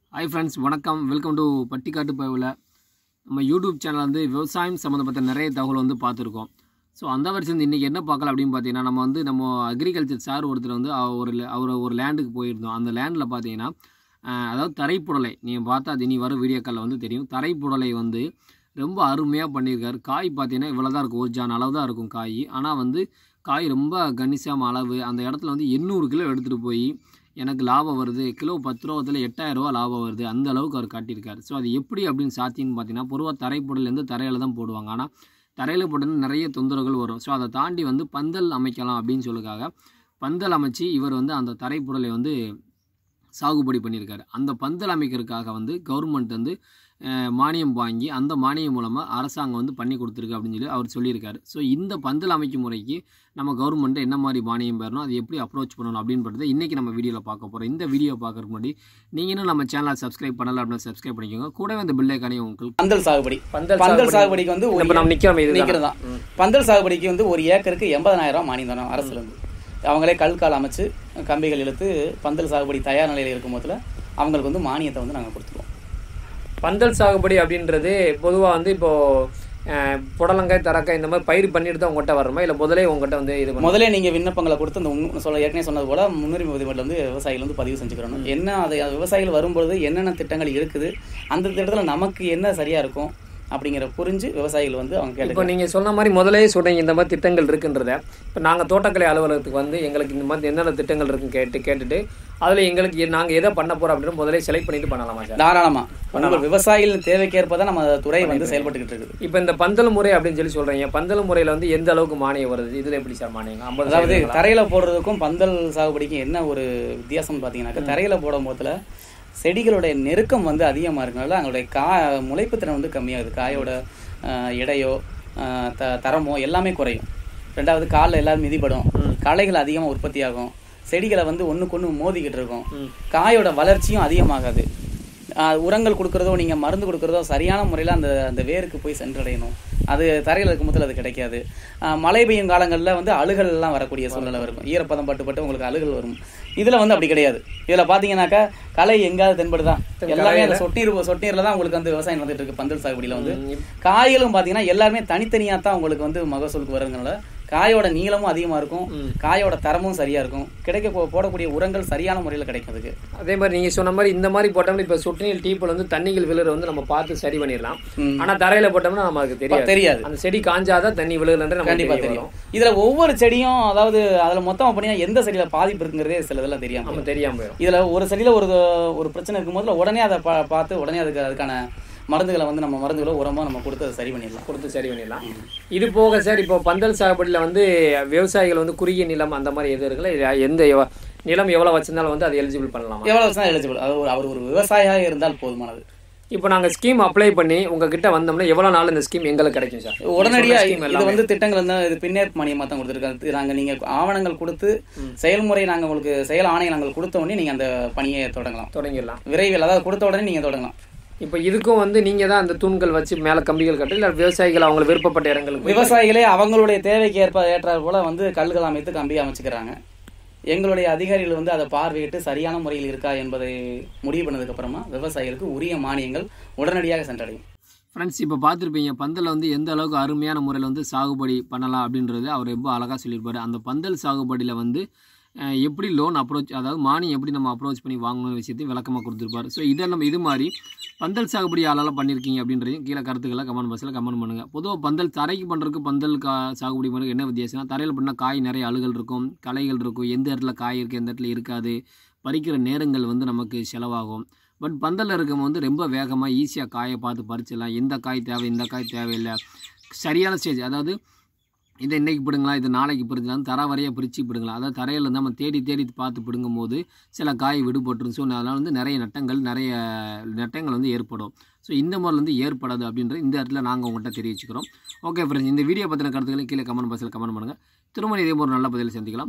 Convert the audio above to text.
Hi friends வணக்கம் welcome to பட்டிக்காட்டு பயவில் நம்ம யூடியூப் சேனல் வந்து விவசாயம் சம்மந்தப்பட்ட நிறைய தகவல் வந்து பார்த்துருக்கோம் ஸோ அந்த வருஷம் இன்றைக்கி என்ன பார்க்கலாம் அப்படின்னு பார்த்தீங்கன்னா நம்ம வந்து நம்ம அக்ரிகல்ச்சர் சார் ஒருத்தர் வந்து அவ- ஒரு ல- அவர் ஒரு லேண்டுக்கு போயிருந்தோம் அந்த லேண்டில் பார்த்தீங்கன்னா அஹ், அதாவது தரைப்புடலை நீங்கள் பார்த்தா அது இனி வரும் வீடியோக்களில் வந்து தெரியும் தரைப்புடலை வந்து ரொம்ப அருமையாக பண்ணியிருக்காரு காய் பார்த்தீங்கன்னா இவ்வளோ தான் இருக்கும் ஒரு ஜான் அளவு தான் இருக்கும் காய் ஆனால் வந்து காய் ரொம்ப கணிசமான அளவு அந்த இடத்துல வந்து எண்ணூறு கிலோ எடுத்துகிட்டு போய் எனக்கு லாபம் வருது கிலோ பத்து ரூபாத்தில் எட்டாயிரம் ரூபா லாபம் வருது அந்த அளவுக்கு அவர் காட்டியிருக்காரு ஸோ அது எப்படி அப்படின்னு சாத்தின்னு பார்த்தீங்கன்னா பொதுவாக தரைப்புடலேருந்து தரையில் தான் போடுவாங்க ஆனால் தரையில் போட்டோன்னா நிறைய தொந்தரவுகள் வரும் ஸோ அதை தாண்டி வந்து பந்தல் அமைக்கலாம் அப்படின்னு சொல்லுக்காக பந்தல் அமைச்சு இவர் வந்து அந்த தரைப்புடலை வந்து சாகுபடி பண்ணியிருக்காரு அந்த பந்தல் அமைக்கிறதுக்காக வந்து கவர்மெண்ட் வந்து அஹ், மானியம் வாங்கி அந்த மானியம் மூலமாக அரசாங்கம் வந்து பண்ணி கொடுத்துருக்கு அப்படின்னு சொல்லி அவர் சொல்லியிருக்காரு ஸோ இந்த பந்தல் அமைக்கும் முறைக்கு நம்ம கவர்மெண்ட் என்ன மாதிரி மானியம் பெறணும் அது எப்படி அப்ரோச் பண்ணணும் அப்படின்றத இன்றைக்கி நம்ம வீடியோவில் பார்க்க போகிறோம் இந்த வீடியோ பார்க்கறதுக்கு முன்னாடி நீங்கள் இன்னும் நம்ம சேனலை சப்ஸ்கிரைப் பண்ணல அப்படின்னா சப்ஸ்கிரைப் பண்ணிக்கோங்க கூடவே அந்த பில்லைக்கானே உங்களுக்கு பந்தல் சாகுபடி பந்தல் பந்தல் சாகுபடிக்கு வந்து ஒரு இப்போ நம்ம நிற்கிறோம் இது நிற்கிறது தான் பந்தல் சாகுபடிக்கு வந்து ஒரு ஏக்கருக்கு எண்பதனாயிரம் ரூபாய் மானியம் தரோம் அரசுல இருந்து அவங்களே கல்கால் அமைச்சு கம்பிகள் இழுத்து பந்தல் சாகுபடி தயார் நிலையில் இருக்கும் போதுல அவங்களுக்கு வந்து மானியத்தை வந்து நாங்கள் கொடுத்துருவோம் பந்தல் சாகுபடி அப்படின்றது பொதுவாக வந்து இப்போ அஹ், புடலங்காய் தரக்காய் இந்த மாதிரி பயிர் பண்ணிட்டு தான் உங்கள்கிட்ட வரணுமா இல்லை முதலே உங்கள்கிட்ட வந்து இது பண்ண முதல்ல நீங்க விண்ணப்பங்களை கொடுத்து அந்த உன்னு- சொல்ல ஏற்கனவே சொன்னது போல முன்னுரிமை பதிவேட்டில் வந்து விவசாயிகள் வந்து பதிவு செஞ்சுக்கிறணும் என்ன அது அது விவசாயிகள் வரும்பொழுது என்னென்ன திட்டங்கள் இருக்குது அந்த திட்டத்துல நமக்கு என்ன சரியா இருக்கும் அப்படிங்கிற புரிஞ்சு விவசாயிகள் வந்து அவங்க இப்போ கேட்டு நீங்கள் சொன்ன மாதிரி முதலே சொல்றீங்க இந்த மாதிரி திட்டங்கள் இருக்குன்றத இப்போ நாங்கள் தோட்டக்கலை அலுவலகத்துக்கு வந்து எங்களுக்கு இந்த மாதிரி என்னென்ன திட்டங்கள் இருக்குன்னு கேட்டு கேட்டுட்டு அதில் எங்களுக்கு நாங்கள் எதை பண்ண போகிறோம் அப்படின்னு முதலே செலக்ட் பண்ணிட்டு பண்ணலாமா சார் தாராளமா உங்கள் விவசாயிகள் தேவைக்கேற்ப தான் நம்ம துறை வந்து செயல்பட்டுக்கிட்டு இருக்குது இப்போ இந்த பந்தல் முறை அப்படின்னு சொல்லி சொல்கிறீங்க பந்தல் முறையில் வந்து எந்த அளவுக்கு மானியம் வருது இதில் எப்படி சார் மானியம் ஐம்பது அதாவது தரையில போடுறதுக்கும் பந்தல் சாகுபடிக்கும் என்ன ஒரு வித்தியாசம் பார்த்தீங்கன்னாக்கா தரையில போடும் போதுல செடிகளுடைய நெருக்கம் வந்து அதிகமா இருக்கனால அவங்களுடைய கா முளைப்பு திறன் வந்து கம்மியாகுது காயோட ஆஹ், எடையோ ஆஹ், த தரமோ எல்லாமே குறையும் ரெண்டாவது காலில் எல்லாரும் மிதிப்படும் களைகள் அதிகமாக உற்பத்தி ஆகும் செடிகளை வந்து ஒண்ணுக்கு ஒண்ணு மோதிக்கிட்டு இருக்கும் காயோட வளர்ச்சியும் அதிகமாகாது ஆஹ், உரங்கள் கொடுக்குறதோ நீங்க மருந்து கொடுக்குறதோ சரியான முறையில் அந்த அந்த வேருக்கு போய் சென்றடையணும் அது தரையில் இருக்கும் போது அது கிடைக்காது ஆஹ், மழை பெய்யும் காலங்களில் வந்து அழுகல் எல்லாம் வரக்கூடிய சூழ்நிலை இருக்கும் ஈரப்பதம் பட்டு பட்டு உங்களுக்கு அழுகல் வரும் இதுல வந்து அப்படி கிடையாது இதுல பாத்தீங்கன்னாக்கா களை எங்காவது தென்படுதா எல்லாமே அந்த சொட்டீர் சொட்டீர்ல தான் உங்களுக்கு வந்து விவசாயம் வந்துட்டு இருக்கு பந்தல் சாகுபடியில வந்து காய்களும் பாத்தீங்கன்னா எல்லாருமே தனித்தனியா தான் உங்களுக்கு வந்து மகசூலுக்கு வருதுனால காயோட நீளமும் அதிகமா இருக்கும் காயோட தரமும் சரியா இருக்கும் கிடைக்க போ- போடக்கூடிய உரங்கள் சரியான முறையில் கிடைக்கும் அதுக்கு அதே மாதிரி நீங்கள் சொன்ன மாதிரி இந்த மாதிரி போட்டோம்னா இப்போ சுற்றுநீர் டீப்பில் வந்து தண்ணிகள் விழுற வந்து நம்ம பார்த்து சரி பண்ணிடலாம் ம். ஆனால் தரையில் போட்டோம்னா நமக்கு தெரியாது தெரியாது அந்த செடி காஞ்சாதான் தண்ணி விழுகுதுன்ற நம்ம கண்டிப்பா தெரியும் இதுல ஒவ்வொரு செடியும் அதாவது அதுல மொத்தமா பண்ணீங்கன்னா எந்த செடியில பாதிப்பு இருக்குங்கிறதே சில இதெல்லாம் தெரியாம நம்ம தெரியாம போயிடும் இதுல ஒரு செடியில ஒரு ஒரு பிரச்சனை இருக்கும் போதுல உடனே அதை பா- பார்த்து உடனே அதுக்கு அதுக்கான மருந்துகளை வந்து நம்ம மருந்துகளோ உரமோ நம்ம கொடுத்து அதை சரி பண்ணிடலாம் கொடுத்து சரி பண்ணிடலாம் இது போக சார் இப்போ பந்தல் சாகுபடியில் வந்து விவசாயிகள் வந்து குறுகிய நிலம் அந்த மாதிரி எது இருக்குல்ல இது எந்த எவ- நிலம் எவ்வளோ வச்சிருந்தாலும் வந்து அது எலிஜிபிள் பண்ணலாமா எவ்வளவு தான் எலிஜிபிள் அது ஒரு அவர் ஒரு விவசாயியாக இருந்தால் போதுமானது இப்போ நாங்கள் ஸ்கீம் அப்ளை பண்ணி உங்ககிட்ட வந்தோம்னா எவ்வளோ நாள் இந்த ஸ்கீம் எங்களுக்கு கிடைக்கும் சார் உடனடியா நீங்க சொன்ன scheme இது எல்லாமே. வந்து திட்டங்கள் வந்து இது பின்னேற்பு மானியமா தான் கொடுத்துருக்காங்க நாங்க நீங்க ஆவணங்கள் கொடுத்து செயல்முறை நாங்க உங்களுக்கு செயல் ஆணையை நாங்கள் கொடுத்த உடனே நீங்க அந்த பணியை தொடங்கலாம் தொடங்கிடலாம் விரைவில் அதாவது கொடுத்த உடனே நீங்க தொடங்கலாம் இப்போ இதுக்கும் வந்து நீங்கள் தான் அந்த தூண்கள் வச்சு மேலே கம்பிகள் கட்டு இல்லை விவசாயிகள் அவங்க விருப்பப்பட்ட இடங்களுக்கு போய் விவசாயிகளே அவங்களுடைய தேவைக்கு ஏற்ப ஏற்றாற் போல வந்து கல்கள் அமைத்து கம்பி அமைச்சுக்கிறாங்க எங்களுடைய அதிகாரிகள் வந்து அதை பார்வையிட்டு சரியான முறையில் இருக்கா என்பதை முடிவு பண்ணதுக்கு அப்புறமா விவசாயிகளுக்கு உரிய மானியங்கள் உடனடியாக சென்றடையும் ஃப்ரெண்ட்ஸ் இப்போ பார்த்துருப்பீங்க பந்தலை வந்து எந்த அளவுக்கு அருமையான முறையில் வந்து சாகுபடி பண்ணலாம் அப்படின்றது அவர் ரொம்ப அழகாக சொல்லியிருப்பாரு அந்த பந்தல் சாகுபடியில் வந்து அஹ், எப்படி லோன் அப்ரோச் அதாவது மானியம் எப்படி நம்ம அப்ரோச் பண்ணி வாங்கணும் விஷயத்தையும் விளக்கமாக கொடுத்துருப்பாரு ஸோ இதை நம்ம இது மாதிரி பந்தல் சாகுபடி யாரெல்லாம் பண்ணியிருக்கீங்க அப்படின்றதையும் கீழே கருத்துக்களை கமெண்ட் பாக்ஸில் கமெண்ட் பண்ணுங்கள் பொதுவாக பந்தல் தரைக்கு பண்ணுறதுக்கு பந்தல் கா சாகுபடி பண்ணுறதுக்கு என்ன வித்தியாசம்னா தரையில் பண்ணால் காய் நிறைய அழுகல் இருக்கும் களைகள் இருக்கும் எந்த இடத்துல காய் இருக்குது எந்த இடத்துல இருக்காது பறிக்கிற நேரங்கள் வந்து நமக்கு செலவாகும் பட் பந்தலில் இருக்கும் வந்து ரொம்ப வேகமாக ஈஸியாக காயை பார்த்து பறிச்சிடலாம் எந்த காய் தேவை இந்த காய் தேவையில்லை சரியான ஸ்டேஜ் அதாவது இதை இன்னைக்கு பிடுங்கலாம் இது நாளைக்கு பிடிங்கலாம் தர வரையாக பிரித்து பிடுங்கலாம் அதாவது தரையில் இருந்து நம்ம தேடி தேடி பார்த்து பிடுங்கும் போது சில காய் விடுபட்டுரும் ஸோ அதனால் வந்து நிறைய நட்டங்கள் நிறைய நட்டங்கள் வந்து ஏற்படும் ஸோ இந்த மாதிரி வந்து ஏற்படாது அப்படின்றது இந்த இடத்துல நாங்கள் உங்கள்கிட்ட தெரிவிச்சுக்கிறோம் ஓகே ஃப்ரெண்ட்ஸ் இந்த வீடியோ பற்றின கருத்துக்களை கீழே கமெண்ட் பாக்ஸில் கமெண்ட் பண்ணுங்கள் திரும்ப இதே ஒரு நல்ல பதில் சந்திக்கலாம்